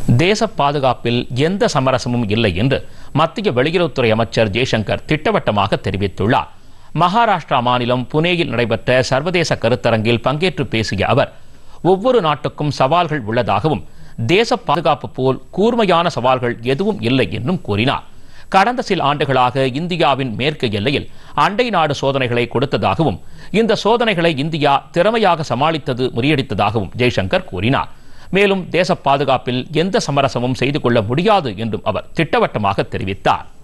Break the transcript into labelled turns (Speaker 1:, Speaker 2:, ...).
Speaker 1: தேச பாதுகாப்பில் எந்த சமரசமும் இல்லை என்று மத்திய வெளியுறவுத்துறை அமைச்சர் ஜெய்சங்கர் திட்டவட்டமாக தெரிவித்துள்ளார் மகாராஷ்டிரா மாநிலம் புனேயில் நடைபெற்ற சர்வதேச கருத்தரங்கில் பங்கேற்று பேசிய அவர் ஒவ்வொரு நாட்டுக்கும் சவால்கள் உள்ளதாகவும் தேச பாதுகாப்பு போல் கூர்மையான சவால்கள் எதுவும் இல்லை என்றும் கூறினார் கடந்த சில ஆண்டுகளாக இந்தியாவின் மேற்கு எல்லையில் அண்டை நாடு சோதனைகளை கொடுத்ததாகவும் இந்த சோதனைகளை இந்தியா திறமையாக சமாளித்தது முறியடித்ததாகவும் ஜெய்சங்கர் கூறினார் மேலும் தேச பாதுகாப்பில் எந்த சமரசமும் செய்து கொள்ள முடியாது என்றும் அவர் திட்டவட்டமாக தெரிவித்தார்